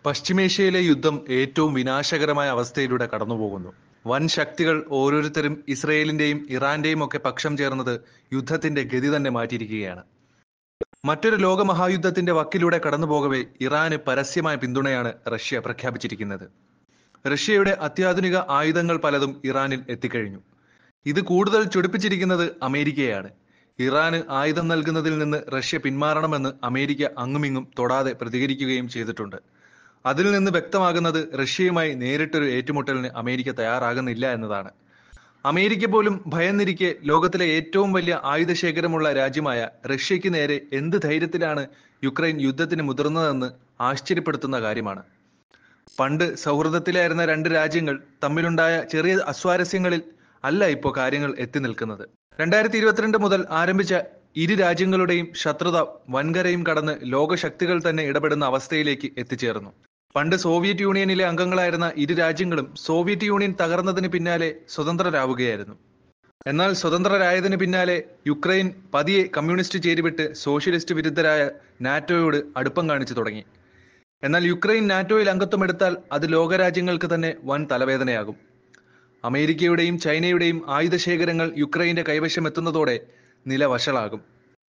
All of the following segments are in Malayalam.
പശ്ചിമേഷ്യയിലെ യുദ്ധം ഏറ്റവും വിനാശകരമായ അവസ്ഥയിലൂടെ കടന്നുപോകുന്നു വൻ ശക്തികൾ ഓരോരുത്തരും ഇസ്രയേലിന്റെയും ഇറാന്റെയും ഒക്കെ പക്ഷം ചേർന്നത് യുദ്ധത്തിന്റെ ഗതി തന്നെ മാറ്റിയിരിക്കുകയാണ് മറ്റൊരു ലോകമഹായുദ്ധത്തിന്റെ വക്കിലൂടെ കടന്നുപോകവേ ഇറാന് പരസ്യമായ പിന്തുണയാണ് റഷ്യ പ്രഖ്യാപിച്ചിരിക്കുന്നത് റഷ്യയുടെ അത്യാധുനിക ആയുധങ്ങൾ പലതും ഇറാനിൽ എത്തിക്കഴിഞ്ഞു ഇത് കൂടുതൽ ചൊടിപ്പിച്ചിരിക്കുന്നത് അമേരിക്കയാണ് ഇറാന് ആയുധം നൽകുന്നതിൽ നിന്ന് റഷ്യ പിന്മാറണമെന്ന് അമേരിക്ക അങ്ങുമിങ്ങും തൊടാതെ പ്രതികരിക്കുകയും ചെയ്തിട്ടുണ്ട് അതിൽ നിന്ന് വ്യക്തമാകുന്നത് റഷ്യയുമായി നേരിട്ടൊരു ഏറ്റുമുട്ടലിന് അമേരിക്ക തയ്യാറാകുന്നില്ല എന്നതാണ് അമേരിക്ക പോലും ഭയന്നിരിക്കെ ലോകത്തിലെ ഏറ്റവും വലിയ ആയുധശേഖരമുള്ള രാജ്യമായ റഷ്യയ്ക്ക് നേരെ എന്ത് ധൈര്യത്തിലാണ് യുക്രൈൻ യുദ്ധത്തിന് മുതിർന്നതെന്ന് ആശ്ചര്യപ്പെടുത്തുന്ന കാര്യമാണ് പണ്ട് സൗഹൃദത്തിലായിരുന്ന രണ്ട് രാജ്യങ്ങൾ തമ്മിലുണ്ടായ ചെറിയ അസ്വാരസ്യങ്ങളിൽ അല്ല ഇപ്പോൾ കാര്യങ്ങൾ എത്തി നിൽക്കുന്നത് രണ്ടായിരത്തി ഇരുപത്തിരണ്ട് മുതൽ ആരംഭിച്ച ഇരു രാജ്യങ്ങളുടെയും ശത്രുത വൻകരയും കടന്ന് ലോകശക്തികൾ തന്നെ ഇടപെടുന്ന അവസ്ഥയിലേക്ക് എത്തിച്ചേർന്നു പണ്ട് സോവിയറ്റ് യൂണിയനിലെ അംഗങ്ങളായിരുന്ന ഇരു രാജ്യങ്ങളും സോവിയറ്റ് യൂണിയൻ തകർന്നതിന് പിന്നാലെ സ്വതന്ത്രരാവുകയായിരുന്നു എന്നാൽ സ്വതന്ത്രരായതിനു പിന്നാലെ യുക്രൈൻ പതിയെ കമ്മ്യൂണിസ്റ്റ് ചേരിവിട്ട് സോഷ്യലിസ്റ്റ് വിരുദ്ധരായ നാറ്റോയോട് അടുപ്പം കാണിച്ചു തുടങ്ങി എന്നാൽ യുക്രൈൻ നാറ്റോയിൽ അംഗത്വം എടുത്താൽ അത് ലോകരാജ്യങ്ങൾക്ക് തന്നെ വൻ തലവേദനയാകും അമേരിക്കയുടെയും ചൈനയുടെയും ആയുധശേഖരങ്ങൾ യുക്രൈന്റെ കൈവശം എത്തുന്നതോടെ നില വഷളാകും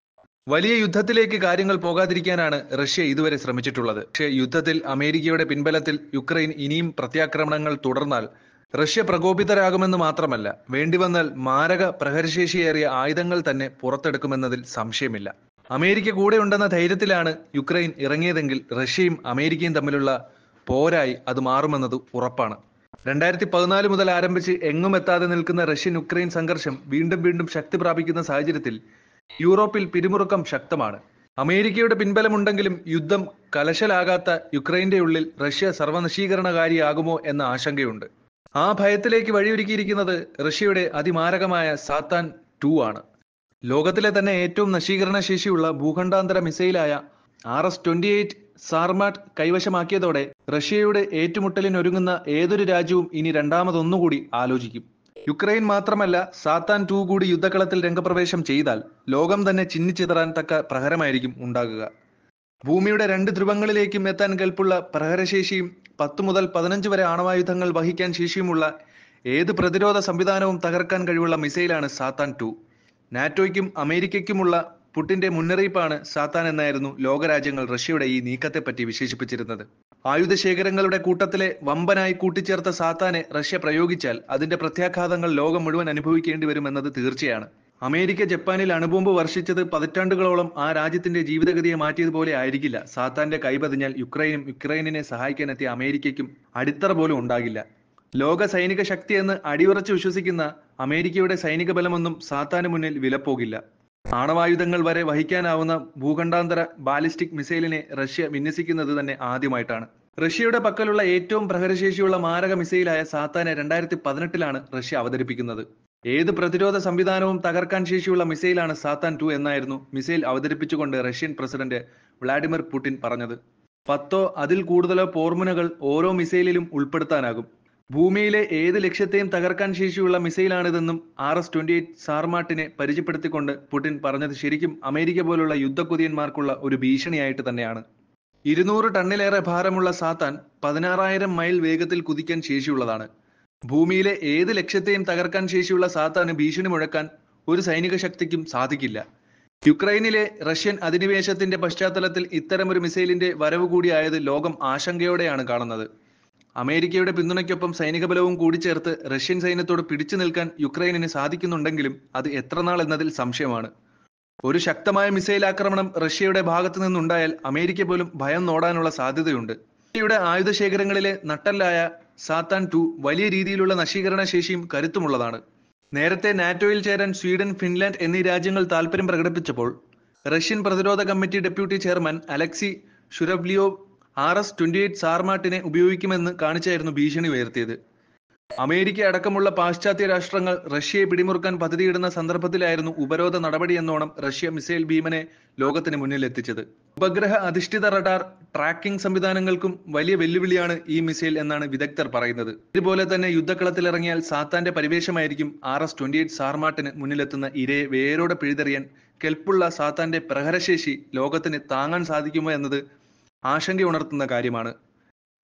വലിയ യുദ്ധത്തിലേക്ക് കാര്യങ്ങൾ പോകാതിരിക്കാനാണ് റഷ്യ ഇതുവരെ ശ്രമിച്ചിട്ടുള്ളത് പക്ഷേ യുദ്ധത്തിൽ അമേരിക്കയുടെ പിൻബലത്തിൽ യുക്രൈൻ ഇനിയും പ്രത്യാക്രമണങ്ങൾ തുടർന്നാൽ റഷ്യ പ്രകോപിതരാകുമെന്ന് മാത്രമല്ല വേണ്ടിവന്നാൽ മാരക പ്രഹരശേഷിയേറിയ ആയുധങ്ങൾ തന്നെ പുറത്തെടുക്കുമെന്നതിൽ സംശയമില്ല അമേരിക്ക കൂടെ ഉണ്ടെന്ന ധൈര്യത്തിലാണ് യുക്രൈൻ ഇറങ്ങിയതെങ്കിൽ റഷ്യയും അമേരിക്കയും തമ്മിലുള്ള പോരായി അത് മാറുമെന്നത് ഉറപ്പാണ് രണ്ടായിരത്തി പതിനാല് മുതൽ ആരംഭിച്ച് എങ്ങും എത്താതെ നിൽക്കുന്ന റഷ്യൻ യുക്രൈൻ സംഘർഷം വീണ്ടും വീണ്ടും ശക്തി പ്രാപിക്കുന്ന സാഹചര്യത്തിൽ യൂറോപ്പിൽ പിരിമുറുക്കം ശക്തമാണ് അമേരിക്കയുടെ പിൻബലമുണ്ടെങ്കിലും യുദ്ധം കലശലാകാത്ത യുക്രൈന്റെ ഉള്ളിൽ റഷ്യ സർവനശീകരണകാരിയാകുമോ എന്ന ആശങ്കയുണ്ട് ആ ഭയത്തിലേക്ക് വഴിയൊരുക്കിയിരിക്കുന്നത് റഷ്യയുടെ അതിമാരകമായ സാത്താൻ ടു ആണ് ലോകത്തിലെ തന്നെ ഏറ്റവും നശീകരണ ശേഷിയുള്ള ഭൂഖണ്ഡാന്തര മിസൈലായ R S twenty eight Sarmat കൈവശമാക്കിയതോടെ റഷ്യയുടെ ഏറ്റുമുട്ടലിനൊരുങ്ങുന്ന ഏതൊരു രാജ്യവും ഇനി രണ്ടാമതൊന്നുകൂടി ആലോചിക്കും യുക്രൈൻ മാത്രമല്ല സാത്താൻ ടു കൂടി യുദ്ധകളത്തിൽ രംഗപ്രവേശം ചെയ്താൽ ലോകം തന്നെ ചിന്നിച്ചിതറാൻ തക്ക പ്രഹരമായിരിക്കും ഉണ്ടാകുക ഭൂമിയുടെ രണ്ട് ധ്രുവങ്ങളിലേക്കും എത്താൻ കൽപ്പുള്ള പ്രഹരശേഷിയും പത്ത് മുതൽ പതിനഞ്ച് വരെ ആണവായുധങ്ങൾ വഹിക്കാൻ ശേഷിയുമുള്ള ഏത് പ്രതിരോധ സംവിധാനവും തകർക്കാൻ കഴിവുള്ള മിസൈലാണ് സാത്താൻ ടു നാറ്റോയ്ക്കും അമേരിക്കയ്ക്കുമുള്ള പുട്ടിന്റെ മുന്നറിയിപ്പാണ് സാത്താൻ എന്നായിരുന്നു ലോകരാജ്യങ്ങൾ റഷ്യയുടെ ഈ നീക്കത്തെപ്പറ്റി വിശേഷിപ്പിച്ചിരുന്നത് ആയുധശേഖരങ്ങളുടെ കൂട്ടത്തിലെ വമ്പനായി കൂട്ടിച്ചേർത്ത സാത്താനെ റഷ്യ പ്രയോഗിച്ചാൽ അതിന്റെ പ്രത്യാഘാതങ്ങൾ ലോകം മുഴുവൻ അനുഭവിക്കേണ്ടി വരുമെന്നത് തീർച്ചയാണ് അമേരിക്ക ജപ്പാനിൽ അണുബോംബ് വർഷിച്ചത് പതിറ്റാണ്ടുകളോളം ആ രാജ്യത്തിന്റെ ജീവിതഗതിയെ മാറ്റിയതുപോലെ ആയിരിക്കില്ല സാത്താന്റെ കൈപതിഞ്ഞാൽ യുക്രൈനും യുക്രൈനിനെ സഹായിക്കാനെത്തിയ അമേരിക്കയ്ക്കും അടിത്തറ പോലും ഉണ്ടാകില്ല ലോക സൈനിക ശക്തി എന്ന് അടിയുറച്ച് വിശ്വസിക്കുന്ന അമേരിക്കയുടെ സൈനിക ബലമൊന്നും സാത്താന് മുന്നിൽ വിലപ്പോകില്ല ആണവായുധങ്ങൾ വരെ വഹിക്കാനാവുന്ന ഭൂഖണ്ഡാന്തര ബാലിസ്റ്റിക് മിസൈലിനെ റഷ്യ വിന്യസിക്കുന്നത് തന്നെ ആദ്യമായിട്ടാണ് റഷ്യയുടെ പക്കലുള്ള ഏറ്റവും പ്രഹരശേഷിയുള്ള മാരക മിസൈലായ സാത്താനെ രണ്ടായിരത്തി പതിനെട്ടിലാണ് റഷ്യ അവതരിപ്പിക്കുന്നത് ഏത് പ്രതിരോധ സംവിധാനവും തകർക്കാൻ ശേഷിയുള്ള മിസൈലാണ് സാത്താൻ ടു എന്നായിരുന്നു മിസൈൽ അവതരിപ്പിച്ചുകൊണ്ട് റഷ്യൻ പ്രസിഡന്റ് വ്ളാഡിമിർ പുടിൻ പറഞ്ഞത് പത്തോ അതിൽ കൂടുതലോ പോർമുനകൾ ഓരോ മിസൈലിലും ഉൾപ്പെടുത്താനാകും ഭൂമിയിലെ ഏത് ലക്ഷ്യത്തെയും തകർക്കാൻ ശേഷിയുള്ള മിസൈലാണിതെന്നും ആർ എസ് ട്വന്റി എയ്റ്റ് സാർമാട്ടിനെ പരിചയപ്പെടുത്തിക്കൊണ്ട് പുടിൻ പറഞ്ഞത് ശരിക്കും അമേരിക്ക പോലുള്ള യുദ്ധക്കുതിയന്മാർക്കുള്ള ഒരു ഭീഷണിയായിട്ട് തന്നെയാണ് ഇരുന്നൂറ് ടണ്ണിലേറെ ഭാരമുള്ള സാത്താൻ പതിനാറായിരം മൈൽ വേഗത്തിൽ കുതിക്കാൻ ശേഷിയുള്ളതാണ് ഭൂമിയിലെ ഏത് ലക്ഷ്യത്തെയും തകർക്കാൻ ശേഷിയുള്ള സാത്താന് ഭീഷണി മുഴക്കാൻ ഒരു സൈനിക ശക്തിക്കും സാധിക്കില്ല യുക്രൈനിലെ റഷ്യൻ അധിനിവേശത്തിന്റെ പശ്ചാത്തലത്തിൽ ഇത്തരമൊരു മിസൈലിന്റെ വരവ് കൂടിയായത് ലോകം ആശങ്കയോടെയാണ് കാണുന്നത് അമേരിക്കയുടെ പിന്തുണയ്ക്കൊപ്പം സൈനിക ബലവും കൂടിച്ചേർത്ത് റഷ്യൻ സൈന്യത്തോട് പിടിച്ചു നിൽക്കാൻ യുക്രൈനിന് സാധിക്കുന്നുണ്ടെങ്കിലും അത് എത്രനാൾ എന്നതിൽ സംശയമാണ് ഒരു ശക്തമായ മിസൈൽ ആക്രമണം റഷ്യയുടെ ഭാഗത്തു നിന്നുണ്ടായാൽ അമേരിക്ക പോലും ഭയം നോടാനുള്ള സാധ്യതയുണ്ട് റഷ്യയുടെ ആയുധശേഖരങ്ങളിലെ നട്ടല്ലായ സാത്താൻ ടു വലിയ രീതിയിലുള്ള നശീകരണ ശേഷിയും കരുത്തുമുള്ളതാണ് നേരത്തെ നാറ്റോയിൽ ചേരാൻ സ്വീഡൻ ഫിൻലാൻഡ് എന്നീ രാജ്യങ്ങൾ താൽപര്യം പ്രകടിപ്പിച്ചപ്പോൾ റഷ്യൻ പ്രതിരോധ committee deputy chairman Alexei Zhuravlyov R S twenty eight സാർമാട്ടിനെ ഉപയോഗിക്കുമെന്ന് കാണിച്ചായിരുന്നു ഭീഷണി ഉയർത്തിയത് അമേരിക്ക അടക്കമുള്ള പാശ്ചാത്യ രാഷ്ട്രങ്ങൾ റഷ്യയെ പിടിമുറുക്കാൻ പദ്ധതിയിടുന്ന സന്ദർഭത്തിലായിരുന്നു ഉപരോധ നടപടി എന്നോണം റഷ്യ മിസൈൽ ഭീമനെ ലോകത്തിന് മുന്നിൽ എത്തിച്ചത് ഉപഗ്രഹ അധിഷ്ഠിത റഡാർ ട്രാക്കിംഗ് സംവിധാനങ്ങൾക്കും വലിയ വെല്ലുവിളിയാണ് ഈ മിസൈൽ എന്നാണ് വിദഗ്ധർ പറയുന്നത് ഇതുപോലെ തന്നെ യുദ്ധക്കളത്തിലിറങ്ങിയാൽ സാത്താന്റെ പരിവേഷമായിരിക്കും ആർ എസ് ട്വന്റി എയ്റ്റ് സാർമാട്ടിന് മുന്നിലെത്തുന്ന ഇരയെ വേരോടെ പിഴുതെറിയാൻ കെൽപ്പുള്ള സാത്താന്റെ പ്രഹരശേഷി ലോകത്തിന് താങ്ങാൻ സാധിക്കുമോ എന്നത് ആശങ്കയുണർത്തുന്ന കാര്യമാണ്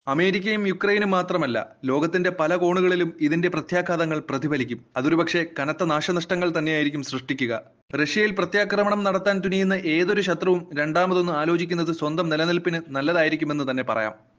അമേരിക്കയും യുക്രൈനും മാത്രമല്ല ലോകത്തിന്റെ പല കോണുകളിലും ഇതിന്റെ പ്രത്യാഘാതങ്ങൾ പ്രതിഫലിക്കും അതൊരുപക്ഷെ കനത്ത നാശനഷ്ടങ്ങൾ തന്നെയായിരിക്കും സൃഷ്ടിക്കുക റഷ്യയിൽ പ്രത്യാക്രമണം നടത്താൻ തുനിയുന്ന ഏതൊരു ശത്രുവും രണ്ടാമതൊന്ന് ആലോചിക്കുന്നത് സ്വന്തം നിലനിൽപ്പിന് നല്ലതായിരിക്കുമെന്ന് തന്നെ പറയാം